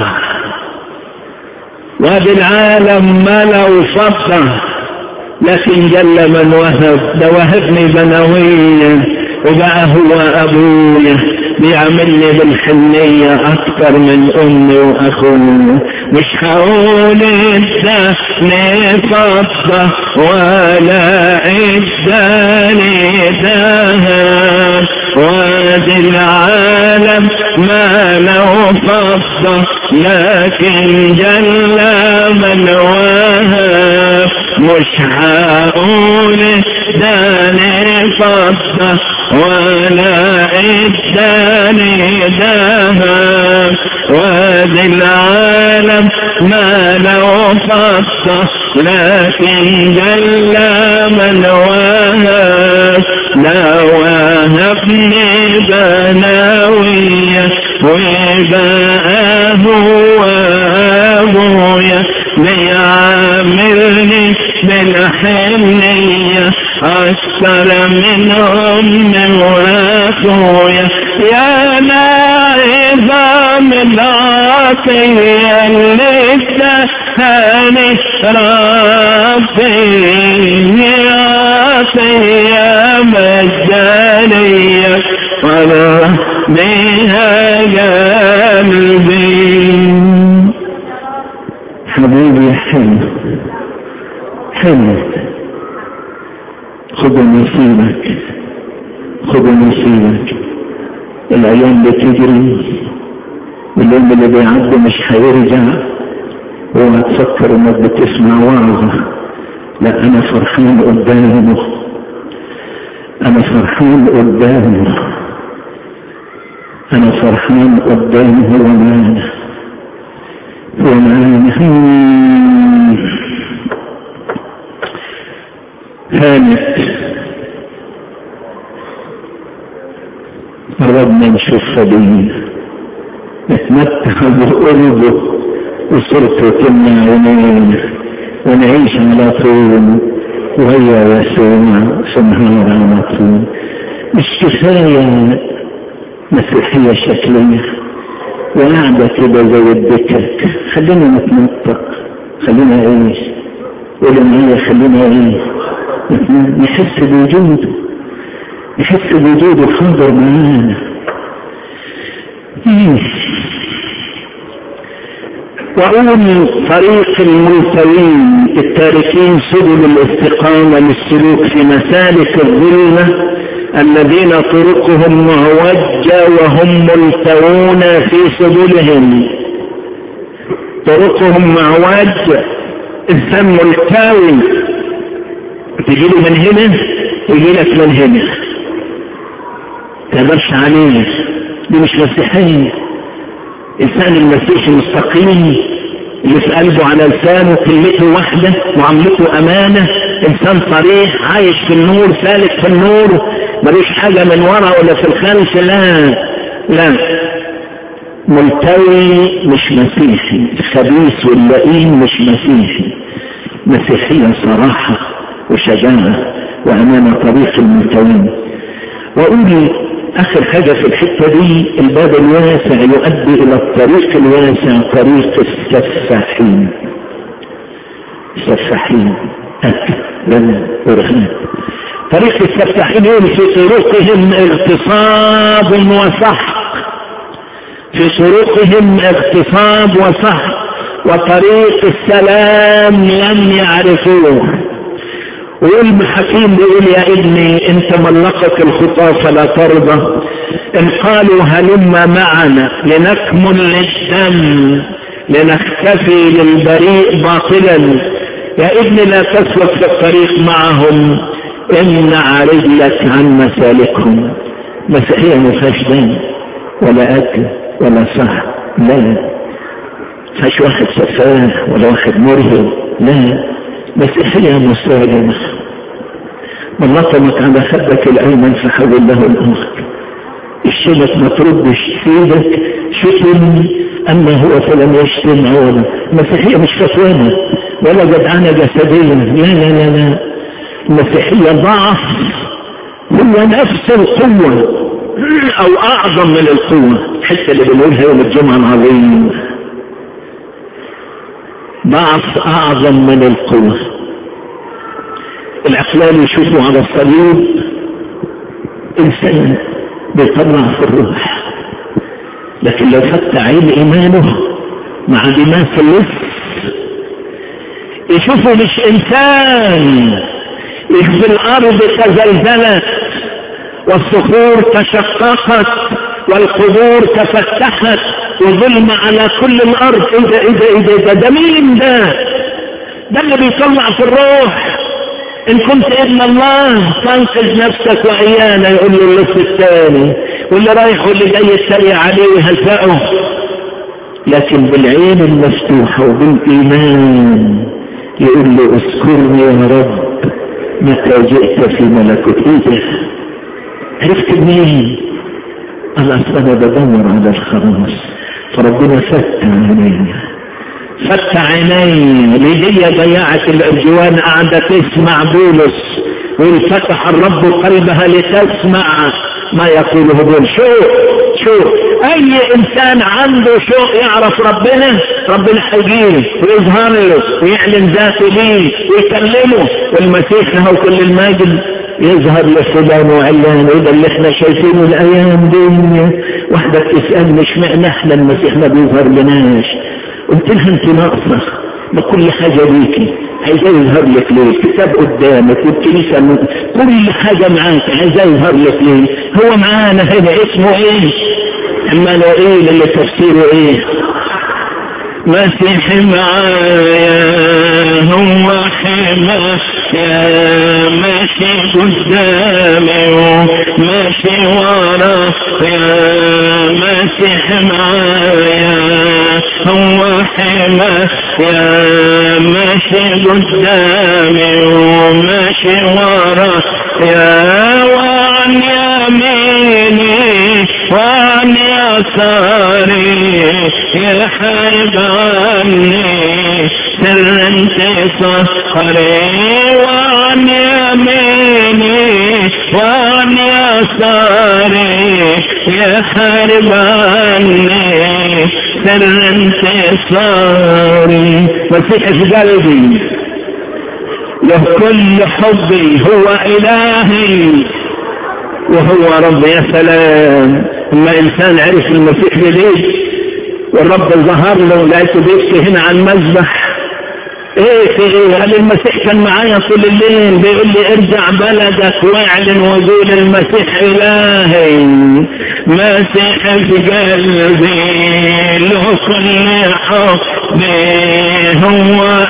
وبالعالم ملوا فضة لكن جل من وهب ده وهبني بنوية وبقى هو أبويا بيعملني بالحنية أكتر من أمي وأخويا مش هقول اداني فضة ولا اداني ذهب وادي العالم ما له فضة لكن جل من وهب مش هقول اداني فضة ولا اداني ذهب وادي العالم ما له فضة لكن جل من وهب لا وهبني بناوية وبقى هو أبويا ليعاملني بالحنية أكثر من أم وأخويا يا نائبة من عطية لسه هاني ربي عطية مجانية ولا بها قلبي حبيبي حلو حلو خذ نصيبك خذ نصيبك الايام بتجري واليوم اللي بيعدي مش هيرجع اوعى تفكر انك بتسمع وعظه لا انا فرحان قدامه انا فرحان قدامه انا فرحان قدامه ومعانا ومعانا هانت قربنا نشوف فضيلة نتمتع بقربه وصرته تمنع عينينا ونعيش على طول وهي يسوع في النهار على طول مش كفاية مسيحية شكلية وقاعدة كده زي الدكك خلينا نتنطق خلينا نعيش قولوا معايا خلينا نعيش نحس بوجوده نحس بوجوده حاضر معانا وأقول طريق الملتوين التاركين سبل الاستقامة للسلوك في مسالك الظلمة الذين طرقهم معوجة وهم ملتوون في سبلهم طرقهم معوجة إنسان ملتوي تجي له من هنا يجي لك من هنا تقدرش عليه دي مش مسيحية إنسان المسيح المستقيم اللي في قلبه على لسانه كلمته واحدة معاملته أمانة إنسان صريح عايش في النور سالك في النور ملوش حاجة من ورا ولا في الخلف لا لا ملتوي مش مسيحي الخبيث واللئيم مش مسيحي مسيحية صراحة وشجاعة وأمانة طريق الملتوين وأقول آخر حاجة في الحتة دي الباب الواسع يؤدي إلى الطريق الواسع طريق السفاحين السفاحين أكل لنا ورهان طريق السفاحين يقول في طرقهم اغتصاب وسحق في طرقهم اغتصاب وسحق وطريق السلام لم يعرفوه ويقول حكيم بيقول يا ابني ان تملقت الخطى فلا ترضى ان قالوا هلم معنا لنكمل للدم لنختفي للبريء باطلا يا ابني لا تسلك في الطريق معهم امنع رجلك عن مسالكهم مسيحية ما فيهاش دم ولا اكل ولا صح لا فيهاش واحد سفاح ولا واحد مرهب لا مسيحية مسالمة من لطمك على خدك الايمن فحول له الاخر الشبك ما تردش سيدك شتم اما هو فلم يشتم عوضا المسيحية مش فتوانة ولا جدعانة جسدية لا لا لا لا المسيحية ضعف هو نفس القوة او اعظم من القوة الحتة اللي بنقولها يوم الجمعة العظيم ضعف اعظم من القوة العقلان يشوفوا على الصليب انسان بيطلع في الروح لكن لو فتح عين ايمانه مع دماغ اللص يشوفه مش انسان في الارض تزلزلت والصخور تشققت والقبور تفتحت وظلم على كل الارض ايه ده ايه ده ايه ده, ده, ده مين ده ده اللي بيطلع في الروح ان كنت ابن الله تنقذ نفسك وايانا يقول له اللص الثاني واللي رايح واللي جاي يتريق عليه ويهزقه لكن بالعين المفتوحه وبالايمان يقول له اذكرني يا رب متى جئت في ملكوتك عرفت منين قال اصل انا بدور على الخلاص فربنا فتح عينينا فتح عيني ليديا ضيعت الارجوان قاعدة تسمع بولس وفتح الرب قلبها لتسمع ما يقوله بولس شوف شوف اي انسان عنده شوق يعرف ربنا ربنا هيجيله ويظهر له ويعلن ذاته ليه ويكلمه والمسيح له كل المجد يظهر لفلان وعلان وده اللي احنا شايفينه الايام دي واحدة تسألني اشمعنى احنا المسيح ما بيظهر لناش قلت لها انت ناقصة ما كل حاجة ليكي عايزاه يظهر لك ليه الكتاب قدامك والكنيسة من... كل حاجة معاك عايزاه يظهر لك ليه هو معانا هنا اسمه ايه اما لو ايه اللي تفسيره ايه مسيح معايا هو حما يا ماشي قدامي وماشي ورا يا مسيح معايا هو حما يا ماشي قدامي وماشي ورا يا وعن يميني وعن يساري يحارب عني سر انتصاري وعن يميني وعن يساري يحارب عني سر انتصاري مسيح في قلبي له كل حبي هو إلهي وهو رب يا سلام اما انسان عرف المسيح بليه والرب ظهر له لقيته بيبكي هنا على المذبح ايه في ايه قال المسيح كان معايا طول الليل بيقول لي ارجع بلدك واعلن وجود المسيح الهي مسيح في قلبي له كل حبي هو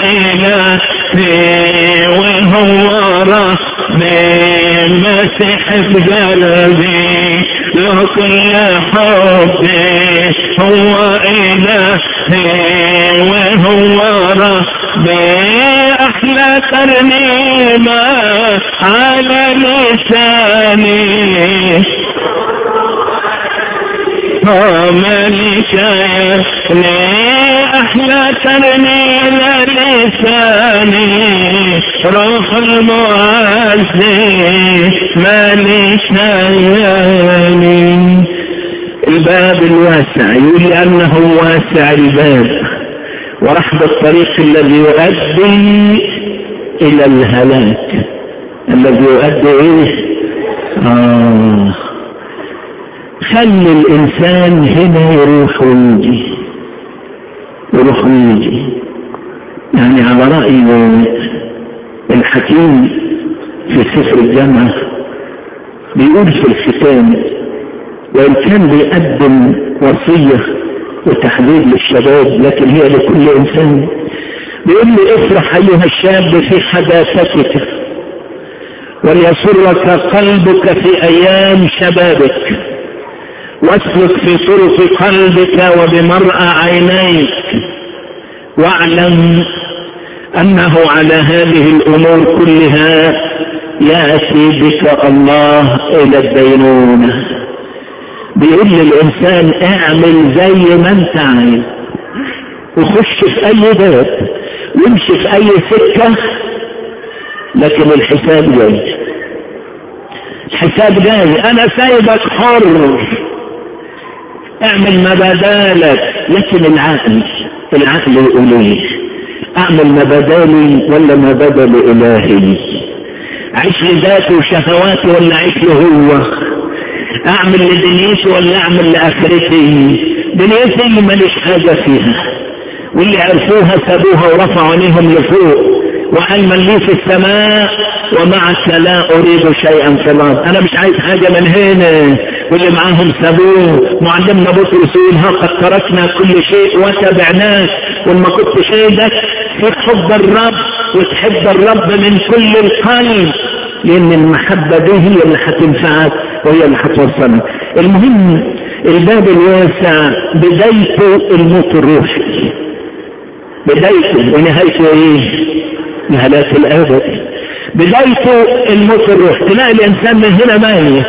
الهي وهو ربي مسيح في قلبي له كل حبي هو إلهي وهو ربي أحلى ترنيمة على لساني ملك يا أحلى ترنيمة لساني روح المعزي ملك يعني الباب الواسع يقول لأنه واسع الباب ورحب الطريق الذي يؤدي إلى الهلاك الذي يؤدي إيه آه خلي الإنسان هنا يروح ويجي يروح ويجي يعني على رأي الحكيم في سفر الجامعة بيقول في الختام وإن كان بيقدم وصية وتحديد للشباب لكن هي لكل إنسان بيقول لي افرح أيها الشاب في حداثتك وليسرك قلبك في أيام شبابك واسلك في طرق قلبك وبمرأى عينيك واعلم أنه على هذه الأمور كلها يأتي بك الله إلى الدينونة بيقول للإنسان اعمل زي ما انت عايز وخش في أي باب وامشي في أي سكة لكن الحساب جاي الحساب جاي أنا سايبك حر اعمل ما بدالك لكن العقل العقل يقول ايه اعمل ما بدالي ولا ما بدل الهي عيش لذاتي وشهواتي ولا عيش له هو اعمل لدنيتي ولا اعمل لاخرتي دنيتي ماليش حاجه فيها واللي عرفوها سابوها ورفعوا عينيهم لفوق وقال من لي في السماء ومعك لا اريد شيئا في الارض انا مش عايز حاجه من هنا واللي معاهم سابوه معلمنا بطرس يقول ها قد تركنا كل شيء وتبعناك وما كنت شايدك في حب الرب وتحب الرب من كل القلب لان المحبة دي هي اللي هتنفعك وهي اللي هتوصلك المهم الباب الواسع بدايته الموت الروحي بدايته ونهايته ايه نهاية الابد بدايته الموت الروحي تلاقي الانسان من هنا ميت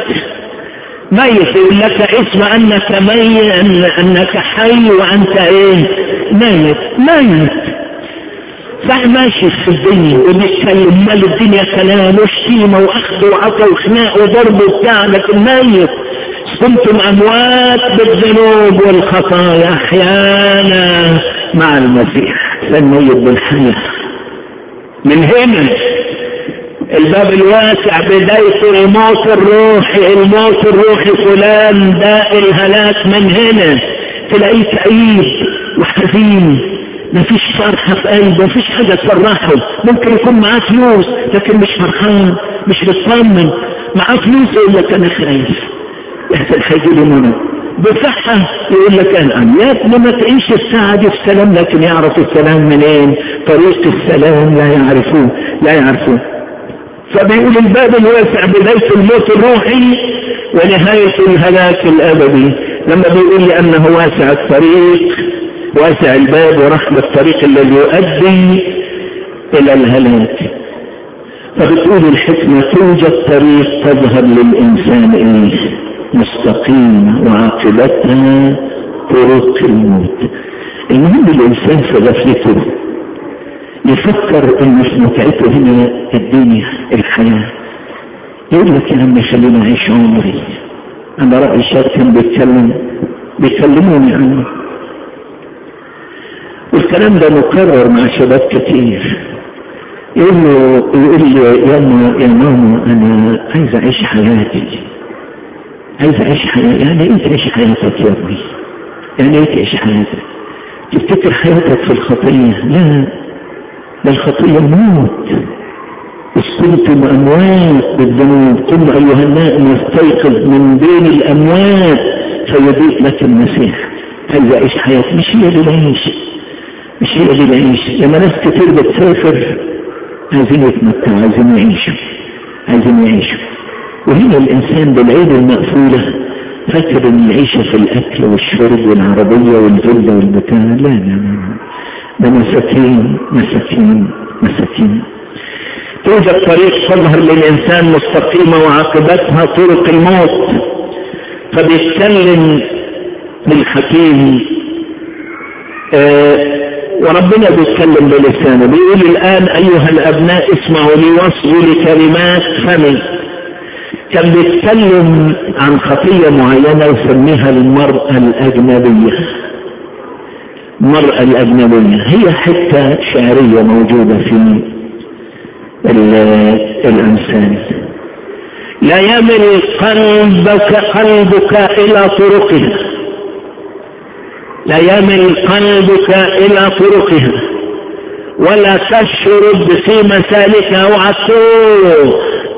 ميت يقول لك اسم انك ميت أن انك حي وانت ايه ميت ميت صح ماشي في الدنيا وبيتكلم مال الدنيا كلام وشتيمة واخذ وعطا وخناق وضرب وبتاع لكن ميت كنتم اموات بالذنوب والخطايا احيانا مع المسيح فالميت بالحياة من هنا الباب الواسع بداية الموت الروحي الموت الروحي فلان داء الهلاك من هنا تلاقيه كئيب وحزين مفيش فرحة في قلبه مفيش حاجة تفرحه ممكن يكون معاه فلوس لكن مش فرحان مش بيطمن معاه فلوس يقول لك انا خايف يحصل هيجي لي منى بصحة يقول لك الآن يا ابني ما تعيش الساعة دي في سلام لكن يعرف السلام منين طريق السلام لا يعرفوه لا يعرفوه فبيقول الباب الواسع بداية الموت الروحي ونهاية الهلاك الأبدي لما بيقول لي أنه واسع الطريق واسع الباب ورحم الطريق الذي يؤدي إلى الهلاك فبتقول الحكمة توجد طريق تظهر للإنسان إيه مستقيمة وعاقبتها طرق الموت المهم الإنسان في غفلته يفكر ان في متعته هنا الدنيا الحياة يقول لك يا عم خليني اعيش عمري انا رأي شاب كان بيتكلم بيكلموني عنه والكلام ده مكرر مع شباب كتير يقول له يقول لي يا ماما يا ماما انا عايز اعيش حياتي عايز اعيش حياتي يعني ايه تعيش حياتك يا ابني يعني ايه تعيش حياتك تفتكر حياتك في الخطية لا ده الخطية موت إذ كنتم أموات بالذنوب ثم أيها النائم يستيقظ من بين الأموات فيضيء لك المسيح عايز أعيش حياتي مش هي اللي بعيش مش هي اللي بعيش لما ناس كتير بتسافر عايزين يتمتعوا عايزين يعيشوا عايزين يعيشوا وهنا الإنسان بالعيد المقفولة فاكر ان العيشة في الأكل والشرب والعربية والفلة والبتاع لا لا لا ده مساكين مساكين مساكين توجد طريق تظهر للإنسان مستقيمة وعاقبتها طرق الموت فبيتكلم بالحكيم آه وربنا بيتكلم بلسانه بيقول الآن أيها الأبناء اسمعوا لي واصغوا لكلمات فمي كان بيتكلم عن خطية معينة يسميها المرأة الأجنبية المرأة الأجنبية هي حتة شعرية موجودة في الأمثال لا يمل قلبك قلبك إلى طرقها لا يمل قلبك إلى طرقها ولا تشرد في مسالكها اوعى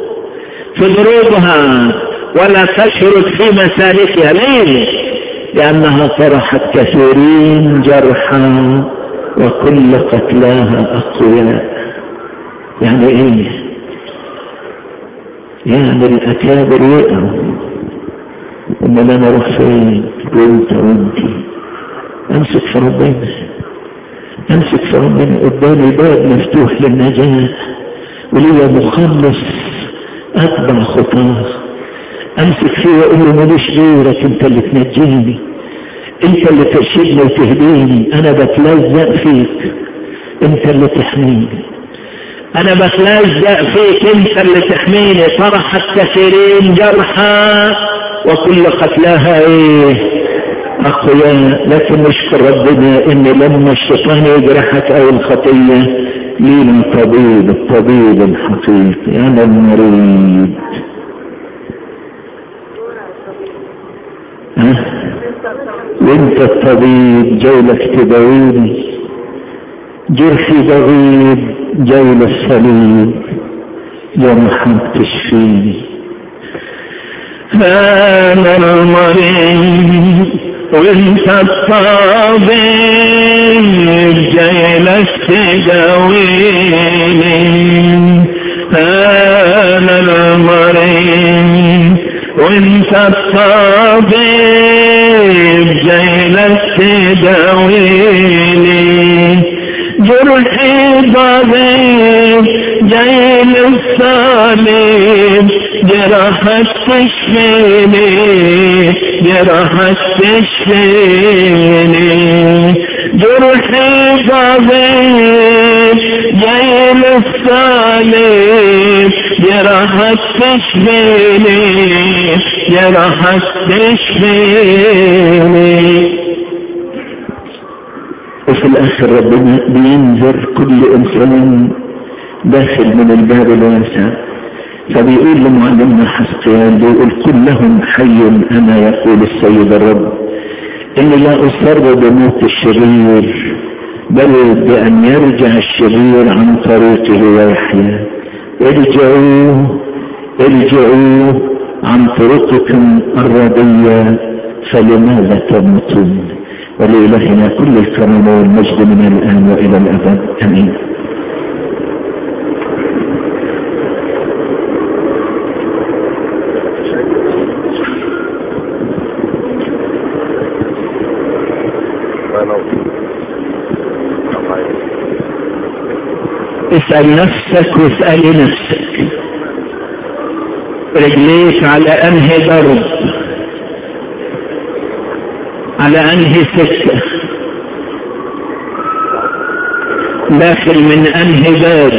في ضروبها ولا تشرد في مسالكها ليه لأنها طرحت كثيرين جرحا وكل قتلاها أقوياء يعني إيه يعني الأكابر وقعوا أمال أنا أروح فين وأنت وأنت أمسك في ربنا أمسك في ربنا قدامي باب مفتوح للنجاة وليا مخلص أتبع خطاه امسك فيه واقول له ماليش غيرك انت اللي تنجيني انت اللي ترشدني وتهديني انا بتلزق فيك انت اللي تحميني انا بتلزق فيك انت اللي تحميني طرحت كثيرين جرحا وكل قتلاها ايه اقوياء لكن نشكر ربنا ان لما الشيطان يجرحك او الخطيه لينا طبيب الطبيب الحقيقي انا المريض وانت الطبيب جولك تداويني جرحي بغيب جول الصليب جرحك تشفيني انا المريض وانت الطبيب جاي لك تداويني انا المريض وانت الطبيب جاي لك تداويني جرحي ضبيب جاي للصليب جرحك تشفيني جرحك تشفيني جرحي ضبيب جاي للصليب جرحك تشفيني جرحك تشفيني وفي الاخر ربنا بينذر كل انسان داخل من الباب الواسع فبيقول لمعلمنا حسقيان بيقول قل لهم حي انا يقول السيد الرب اني لا اصر بموت الشرير بل بان يرجع الشرير عن طريقه ويحيا ارجعوا ارجعوا عن طرقكم الردية فلماذا تموتون ولإلهنا كل الكرم والمجد من الآن وإلى الأبد أمين اسأل نفسك واسألي نفسك رجليك على انهي ضرب على انهي سكة داخل من انهي باب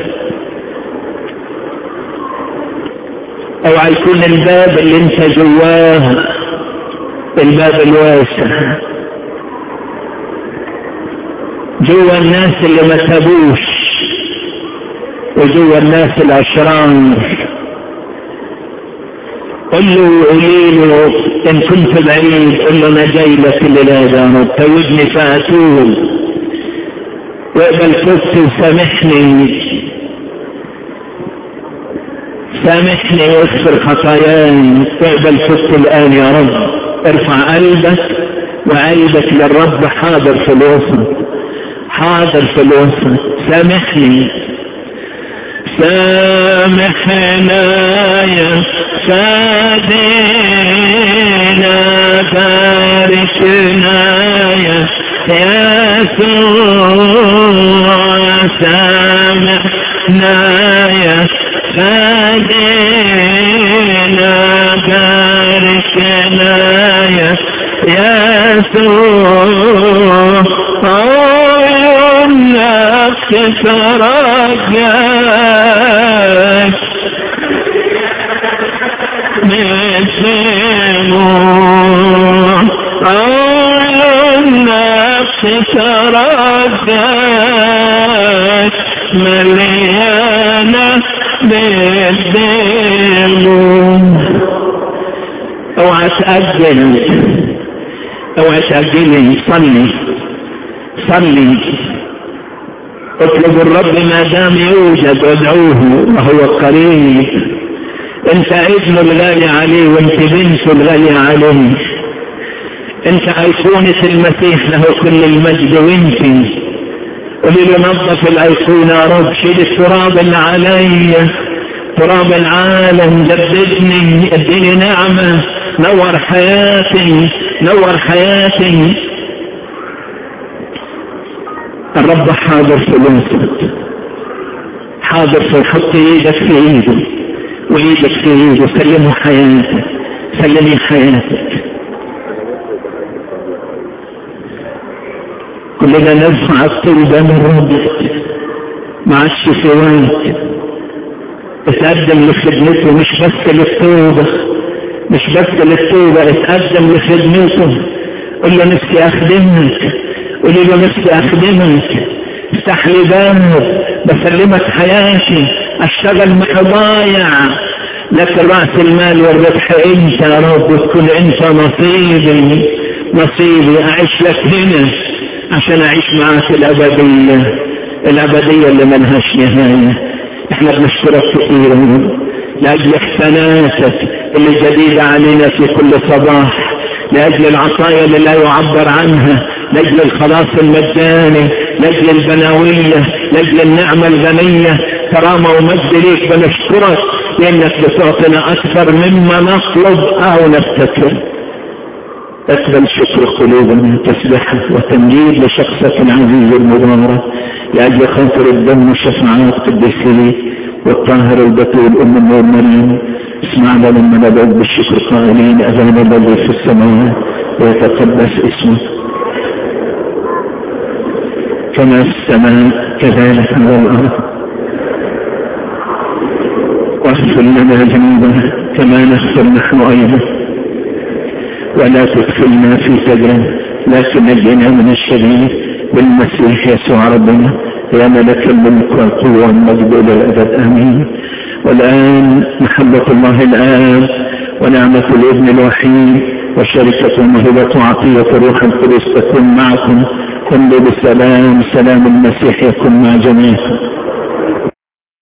او يكون الباب اللي انت جواه الباب الواسع جوا الناس اللي ما تابوش وجوا الناس الاشرار قل له قولي له ان كنت بعيد قل له انا جاي لك الليله يا رب توجني فاتوب واقبل توبتي وسامحني سامحني واغفر خطاياي واقبل توبتي الان يا رب ارفع قلبك وقلبك للرب حاضر في الوسط حاضر في الوسط سامحني سامحنا يا سادنا باركنا يا يسوع سامحنا يا سادنا باركنا يا يسوع النفس ترجاك بالدموع النفس ترجاك مليانة بالدموع اوعى تأجل اوعى تأجلي صلي صلي اطلب الرب ما دام يوجد وادعوه وهو قريب انت ابنه الغالي عليه وانت بنته الغالية عليه انت ايقونة المسيح له كل المجد وانت قولي له نظف الايقونة يا رب شيل التراب اللي عليا تراب العالم جددني اديني نعمة نور حياتي نور حياتي الرب حاضر في الوسط حاضر في حط ايدك في ايده وايدك في ايده سلمه حياتك سلمي حياتك كلنا نرفع الطلبة من ربك ما عادش في وقت اتقدم لخدمته مش بس للتوبة مش بس للتوبة اتقدم لخدمته قل له نفسي اخدمك قولي له نفسي اخدمك افتح لي باب بسلمك حياتي اشتغل مع ضايع لكن راس المال والربح انت يا رب تكون انت نصيبي نصيبي اعيش لك هنا عشان اعيش معاك الابدية الابدية اللي ملهاش نهاية احنا بنشكرك كثيرا لاجل احساناتك اللي جديدة علينا في كل صباح لاجل العطايا اللي لا يعبر عنها لاجل الخلاص المجاني لاجل البناوية لاجل النعمة الغنية كرامة ومجد ليك بنشكرك لانك بتعطينا اكثر مما نطلب او نفتكر اقبل شكر قلوبنا تسبحة وتمجيد لشخصك العزيز المبارك لأجل خاطر الدم وشفاعات قدسه والطاهر البتول أم النور مريم اسمعنا لما ندعو بالشكر قائلين أذان الذي في السماوات ويتقدس اسمه كما في السماء كذلك على الأرض واغفر لنا ذنوبنا كما نغفر نحن أيضا ولا تدخلنا في تجربة لكن نجينا من الشرير بالمسيح يسوع ربنا يا ملك الملك والقوة والمجد إلى الأبد آمين والآن محبة الله الآن ونعمة الابن الوحيد وشركة ومهبة وعطية الروح القدس تكون معكم كن بسلام سلام المسيح يكون مع جميعكم